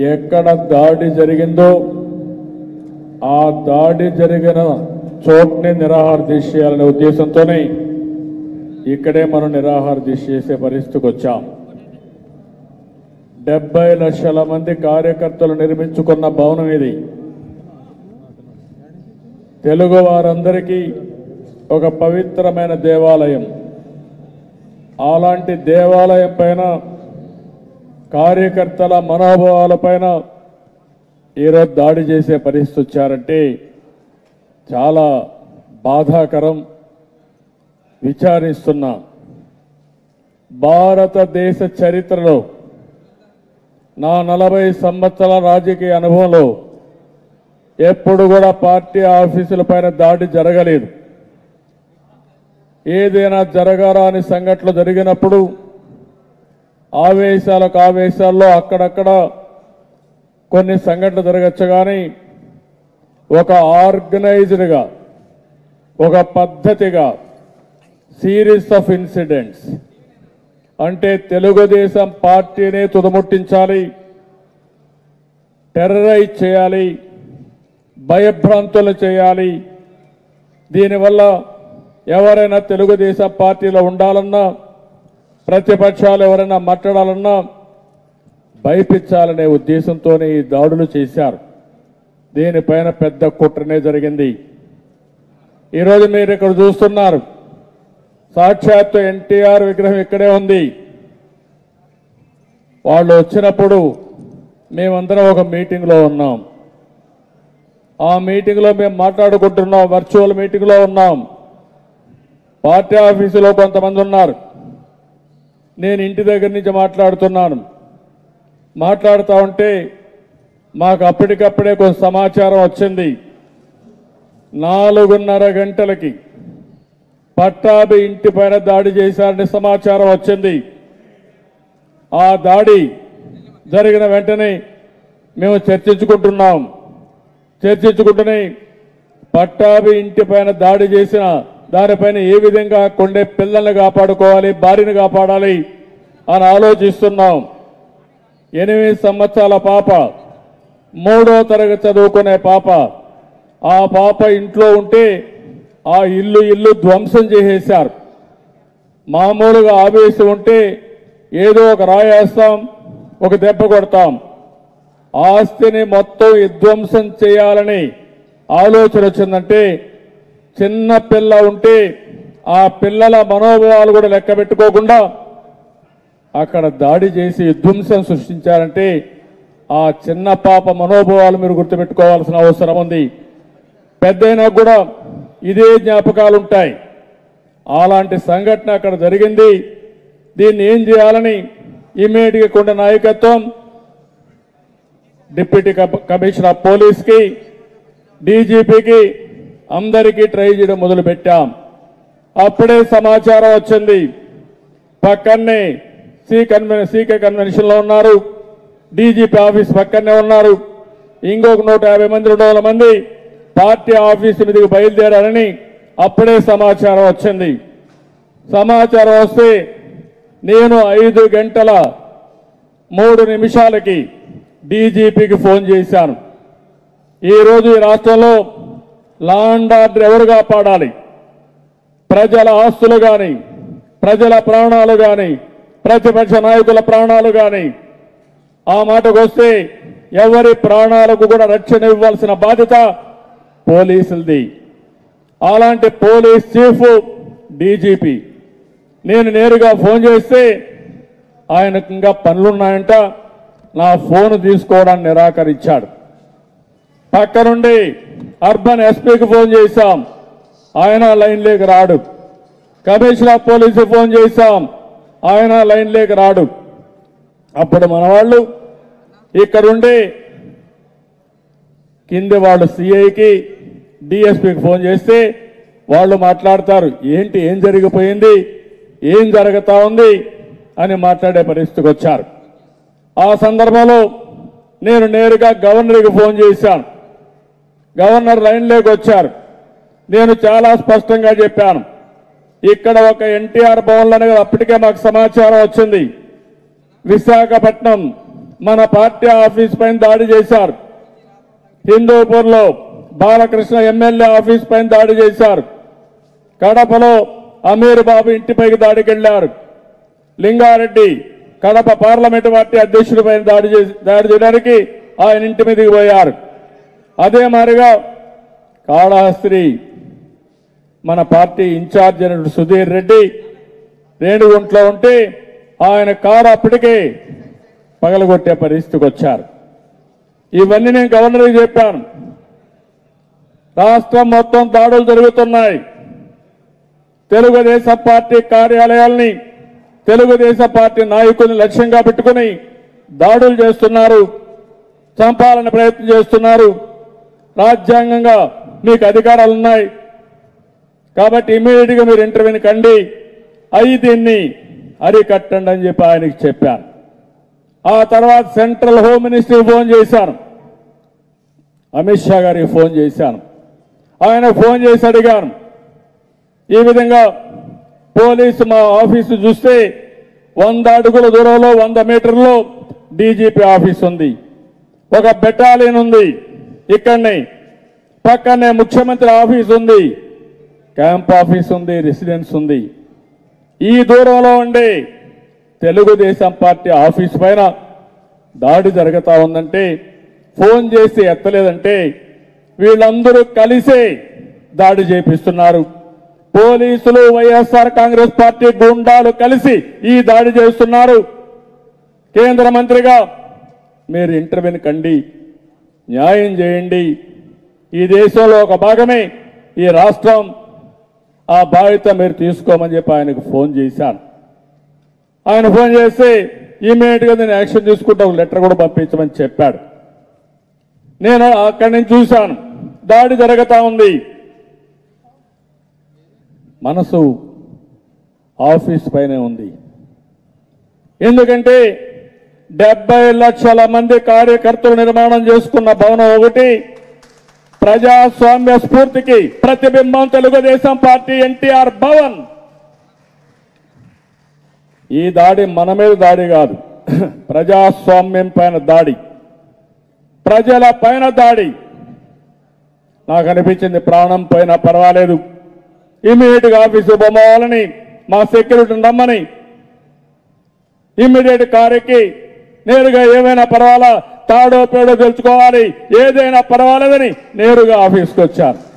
ఎక్కడ దాడి జరిగిందో ఆ దాడి జరిగిన చోట్ని నిరాహార దీక్ష చేయాలనే ఉద్దేశంతోనే ఇక్కడే మనం నిరాహార దీక్ష చేసే పరిస్థితికి వచ్చాం డెబ్బై లక్షల మంది కార్యకర్తలు నిర్మించుకున్న భవనం ఇది తెలుగు వారందరికీ ఒక పవిత్రమైన దేవాలయం అలాంటి దేవాలయం పైన కార్యకర్తల మనోభావాల పైన ఈరోజు దాడి చేసే పరిస్థితి వచ్చారంటే చాలా బాధాకరం విచారిస్తున్నా భారతదేశ చరిత్రలో నా నలభై సంవత్సరాల రాజకీయ అనుభవంలో ఎప్పుడు కూడా పార్టీ ఆఫీసుల పైన దాడి జరగలేదు ఏదైనా జరగరాని సంఘటనలు జరిగినప్పుడు ఆవేశాలకు ఆవేశాల్లో అక్కడక్కడ కొన్ని సంఘటనలు జరగచ్చు కానీ ఒక ఆర్గనైజ్డ్గా ఒక పద్ధతిగా సిరీస్ ఆఫ్ ఇన్సిడెంట్స్ అంటే తెలుగుదేశం పార్టీని తుదముట్టించాలి టెర్రరైజ్ చేయాలి భయభ్రాంతులు చేయాలి దీనివల్ల ఎవరైనా తెలుగుదేశం పార్టీలో ఉండాలన్నా ప్రతిపక్షాలు ఎవరైనా మాట్లాడాలన్నా భయపించాలనే ఉద్దేశంతోనే ఈ దాడులు చేశారు దీనిపైన పెద్ద కుట్రనే జరిగింది ఈరోజు మీరు ఇక్కడ చూస్తున్నారు సాక్షాత్తు ఎన్టీఆర్ విగ్రహం ఇక్కడే ఉంది వాళ్ళు వచ్చినప్పుడు మేమందరం ఒక మీటింగ్లో ఉన్నాం ఆ మీటింగ్లో మేము మాట్లాడుకుంటున్నాం వర్చువల్ మీటింగ్లో ఉన్నాం పార్టీ ఆఫీసులో కొంతమంది ఉన్నారు నేను ఇంటి దగ్గర నుంచి మాట్లాడుతున్నాను మాట్లాడుతూ ఉంటే మాకు అప్పటికప్పుడే కొంత సమాచారం వచ్చింది నాలుగున్నర గంటలకి పట్టాభి ఇంటి పైన దాడి చేశారని సమాచారం వచ్చింది ఆ దాడి జరిగిన వెంటనే మేము చర్చించుకుంటున్నాం చర్చించుకుంటూనే పట్టాభి ఇంటి పైన దాడి చేసిన దానిపైన ఏ విధంగా కొండే పిల్లల్ని కాపాడుకోవాలి భార్యను కాపాడాలి అని ఆలోచిస్తున్నాం ఎనిమిది సంవత్సరాల పాప మూడో తరగతి చదువుకునే పాప ఆ పాప ఇంట్లో ఉంటే ఆ ఇల్లు ఇల్లు ధ్వంసం చేసేశారు మామూలుగా ఆవేశం ఉంటే ఏదో ఒక రాయేస్తాం ఒక దెబ్బ కొడతాం ఆస్తిని మొత్తం విధ్వంసం చేయాలని ఆలోచన వచ్చిందంటే చిన్న పిల్ల ఉంటే ఆ పిల్లల మనోభావాలు కూడా లెక్క పెట్టుకోకుండా అక్కడ దాడి చేసి విధ్వంసం సృష్టించారంటే ఆ చిన్న పాప మనోభావాలు మీరు గుర్తుపెట్టుకోవాల్సిన అవసరం ఉంది పెద్దయినా కూడా ఇదే జ్ఞాపకాలు ఉంటాయి అలాంటి సంఘటన అక్కడ జరిగింది దీన్ని ఏం చేయాలని ఇమీడియట్గా కొండ నాయకత్వం డిప్యూటీ కమ- కమిషనర్ ఆఫ్ పోలీస్కి డీజీపీకి అందరికీ ట్రై చేయడం మొదలు పెట్టాం అప్పుడే సమాచారం వచ్చింది పక్కనే సి కన్వెన్ సీకే కన్వెన్షన్ లో ఉన్నారు డీజీపీ ఆఫీస్ పక్కనే ఉన్నారు ఇంకొక నూట యాభై మంది రెండు వందల మంది పార్టీ ఆఫీస్ మీదకి బయలుదేరారని అప్పుడే సమాచారం వచ్చింది సమాచారం వస్తే నేను ఐదు గంటల మూడు నిమిషాలకి డీజీపీకి ఫోన్ చేశాను ఈరోజు ఈ రాష్ట్రంలో లా అండ్ ఆర్డర్ ఎవరు కాపాడాలి ప్రజల ఆస్తులు కానీ ప్రజల ప్రాణాలు కానీ ప్రతిపక్ష నాయకుల ప్రాణాలు కానీ ఆ మాటకు వస్తే ఎవరి ప్రాణాలకు కూడా రక్షణ ఇవ్వాల్సిన బాధ్యత పోలీసులది అలాంటి పోలీస్ చీఫ్ డీజీపీ నేను నేరుగా ఫోన్ చేస్తే ఆయనకు ఇంకా పనులున్నాయంట నా ఫోన్ తీసుకోవడానికి నిరాకరించాడు పక్క నుండి అర్బన్ ఎస్పీకి ఫోన్ చేశాం ఆయన లైన్లోకి రాడు కమిషనర్ ఆఫ్ పోలీసు ఫోన్ చేశాం ఆయన లైన్లోకి రాడు అప్పుడు మన వాళ్ళు ఇక్కడుండి కింది వాళ్ళు సిఐకి డిఎస్పీకి ఫోన్ చేస్తే వాళ్ళు మాట్లాడతారు ఏంటి ఏం జరిగిపోయింది ఏం జరుగుతా ఉంది అని మాట్లాడే పరిస్థితికి వచ్చారు ఆ సందర్భంలో నేను నేరుగా గవర్నర్కి ఫోన్ చేశాను గవర్నర్ లైన్లోకి వచ్చారు నేను చాలా స్పష్టంగా చెప్పాను ఇక్కడ ఒక ఎన్టీఆర్ భవన్లో అప్పటికే మాకు సమాచారం వచ్చింది విశాఖపట్నం మన పార్టీ ఆఫీస్ పైన దాడి చేశారు హిందూపూర్లో బాలకృష్ణ ఎమ్మెల్యే ఆఫీస్ పైన దాడి చేశారు కడపలో అమీర్ బాబు ఇంటిపైకి దాడికి వెళ్లారు లింగారెడ్డి కడప పార్లమెంటు పార్టీ అధ్యక్షుడి పైన దాడి చేసి దాడి చేయడానికి ఆయన ఇంటి మీదకి పోయారు అదే మాదిరిగా కాళహస్త్రి మన పార్టీ ఇన్ఛార్జ్ అయినటువంటి సుధీర్ రెడ్డి రేణుగుంట్లో ఉంటే ఆయన కారు అప్పటికే పగలగొట్టే పరిస్థితికి వచ్చారు ఇవన్నీ నేను గవర్నర్కి చెప్పాను రాష్ట్రం మొత్తం దాడులు జరుగుతున్నాయి తెలుగుదేశం పార్టీ కార్యాలయాల్ని తెలుగుదేశం పార్టీ నాయకుల్ని లక్ష్యంగా పెట్టుకుని దాడులు చేస్తున్నారు చంపాలని ప్రయత్నం చేస్తున్నారు రాజ్యాంగంగా మీకు అధికారాలు ఉన్నాయి కాబట్టి ఇమీడియట్ గా మీరు ఇంటర్వ్యూని కండి అయి దీన్ని అరికట్టండి అని చెప్పి ఆయనకి చెప్పాను ఆ తర్వాత సెంట్రల్ హోమ్ మినిస్టర్ ఫోన్ చేశాను అమిత్ షా గారికి ఫోన్ చేశాను ఆయన ఫోన్ చేసి అడిగాను ఈ విధంగా పోలీసు మా ఆఫీసు చూస్తే వంద అడుగుల దూరంలో వంద మీటర్లో డీజీపీ ఆఫీస్ ఉంది ఒక బెటాలియన్ ఉంది ఇక్కడనే పక్కనే ముఖ్యమంత్రి ఆఫీస్ ఉంది క్యాంప్ ఆఫీస్ ఉంది రెసిడెన్స్ ఉంది ఈ దూరంలో ఉండే తెలుగుదేశం పార్టీ ఆఫీస్ పైన దాడి జరుగుతా ఉందంటే ఫోన్ చేసి ఎత్తలేదంటే వీళ్ళందరూ కలిసే దాడి చేపిస్తున్నారు పోలీసులు వైఎస్ఆర్ కాంగ్రెస్ పార్టీ గుండాలు కలిసి ఈ దాడి చేస్తున్నారు కేంద్ర మంత్రిగా మీరు ఇంటర్వ్యూని కండి న్యాయం చేయండి ఈ దేశంలో ఒక భాగమే ఈ రాష్ట్రం ఆ బాధ్యత మీరు తీసుకోమని చెప్పి ఆయనకు ఫోన్ చేశాను ఆయన ఫోన్ చేసి ఇమీడియట్ గా నేను యాక్షన్ తీసుకుంటా ఒక లెటర్ కూడా పంపించమని చెప్పాడు నేను అక్కడి నుంచి చూశాను దాడి జరుగుతా ఉంది మనసు ఆఫీస్ పైనే ఉంది ఎందుకంటే డెబ్బై లక్షల మంది కార్యకర్తలు నిర్మాణం చేసుకున్న భవనం ఒకటి ప్రజాస్వామ్య స్ఫూర్తికి ప్రతిబింబం తెలుగుదేశం పార్టీ ఎన్టీఆర్ భవన్ ఈ దాడి మన మీద దాడి కాదు ప్రజాస్వామ్యం పైన దాడి ప్రజల పైన దాడి నాకు అనిపించింది ప్రాణం పోయినా పర్వాలేదు ఇమీడియట్ గా ఆఫీసు బొమ్మవాలని మా సెక్యూరిటీని రమ్మని ఇమ్మీడియట్ కారుకి నేరుగా ఏమైనా పర్వాలా తాడో పేడో తెలుసుకోవాలి ఏదైనా పర్వాలేదని నేరుగా ఆఫీస్కి వచ్చాను